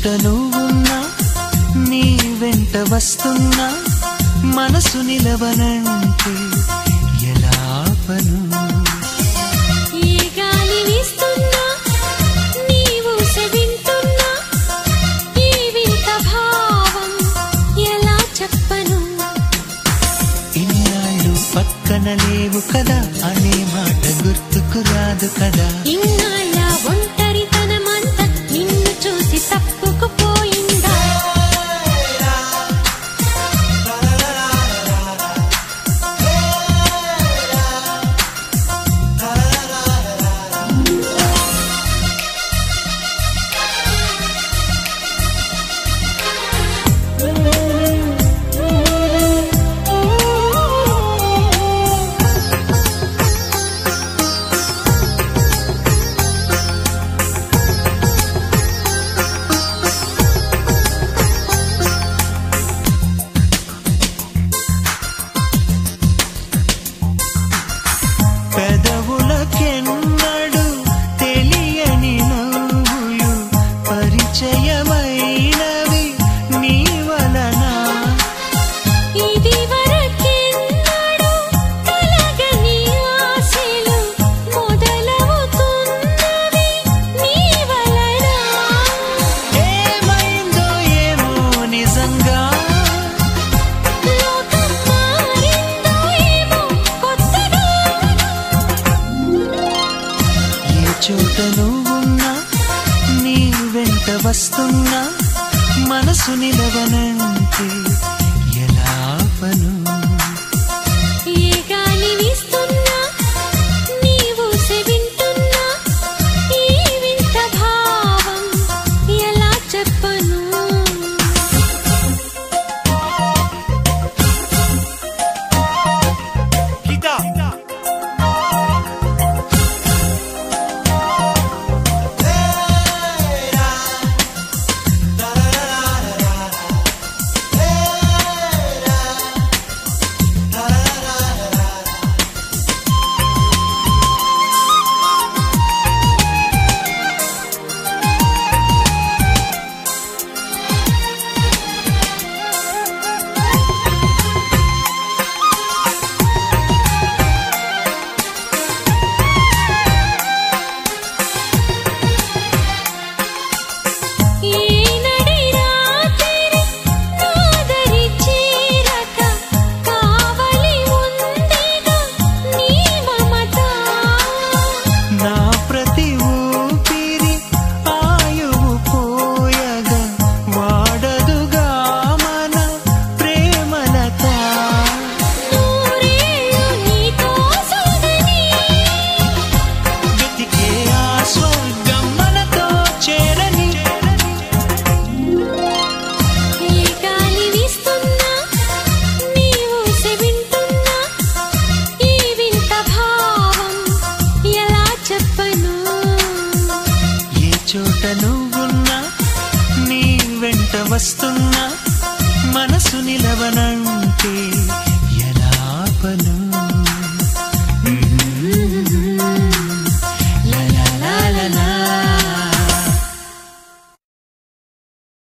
చోట నువ్వున్నా నీ వెంట వస్తున్నా మనసు నిలవనంటే ఎలా పను ఏ గాలి వీస్తున్నా నీవు వింటున్నా ఈ వింత భావం ఎలా చెప్పను ఇన్నాళ్ళు పక్కన లేవు కదా అనే మాట గుర్తుకు రాదు కదా ఇన్నాళ్ళ ఒంటరితనమంతా నిన్ను చూసి తప్పుకుపోయిందా పెదవులకెన్నడు తెలియని నవ్వులు పరిచయమైనవి నీ వలన ఇది వరకెన్నడూ కలగని ఆశలు మొదలవుతున్నవి నీ వలన ఏమైందో ఏమో నిజంగా లోకం మారిందో ఏమో కొత్తగా ఏ చోట నువ్వున్నా నీ వెంట వస్తున్నా మనసు నిలవనంటే